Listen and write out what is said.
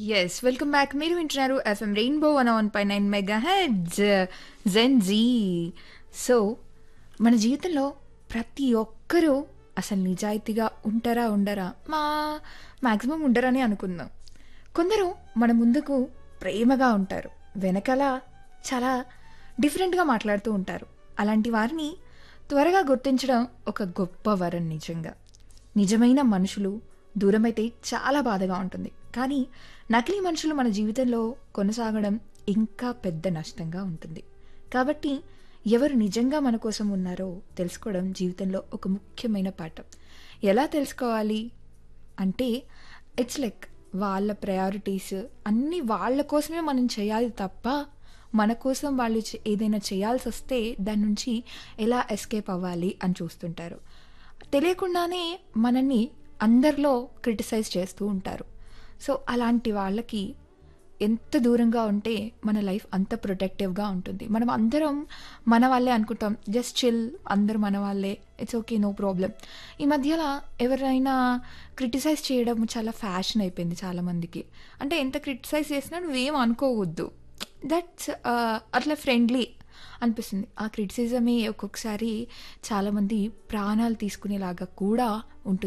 yes welcome back మీరు వింటున్నారు FM rainbow one one పై nine mega heads Gen Z so మన జీవితంలో ప్రతి ఒక్కరూ అసలు నిజాయితీగా ఉంటారా ఉండరా మా మ్యాక్సిమం ఉండరని అనుకుందాం కొందరు మన ముందుకు ప్రేమగా ఉంటారు వెనకాల చాలా డిఫరెంట్గా మాట్లాడుతూ ఉంటారు అలాంటి వారిని త్వరగా గుర్తించడం ఒక గొప్ప వరం నిజంగా నిజమైన మనుషులు దూరమైతే చాలా బాధగా ఉంటుంది కానీ నకిలీ మనుషులు మన జీవితంలో కొనసాగడం ఇంకా పెద్ద నష్టంగా ఉంటుంది కాబట్టి ఎవరు నిజంగా మన కోసం ఉన్నారో తెలుసుకోవడం జీవితంలో ఒక ముఖ్యమైన పాఠం ఎలా తెలుసుకోవాలి అంటే ఇట్స్ లైక్ వాళ్ళ ప్రయారిటీస్ అన్నీ వాళ్ళ కోసమే మనం చేయాలి తప్ప మన కోసం వాళ్ళు చే- ఏదైనా చేయాల్సి వస్తే దాని నుంచి ఎలా ఎస్కేప్ అవ్వాలి అని చూస్తుంటారు తెలియకుండానే మనల్ని అందరిలో క్రిటిసైజ్ చేస్తూ ఉంటారు సో అలాంటి వాళ్ళకి ఎంత దూరంగా ఉంటే మన లైఫ్ అంత ప్రొటెక్టివ్గా ఉంటుంది మనం అందరం మన వాళ్ళే అనుకుంటాం జస్ట్ చిల్ అందరూ మన వాళ్ళే ఇట్స్ ఓకే నో ప్రాబ్లం ఈ మధ్యలో ఎవరైనా క్రిటిసైజ్ చేయడం చాలా ఫ్యాషన్ అయిపోయింది చాలామందికి అంటే ఎంత క్రిటిసైజ్ చేసినా నువ్వేం అనుకోవద్దు దట్స్ అట్లా ఫ్రెండ్లీ అనిపిస్తుంది ఆ క్రిటిసిజమే ఒక్కొక్కసారి చాలామంది ప్రాణాలు తీసుకునేలాగా కూడా ఉంటుంది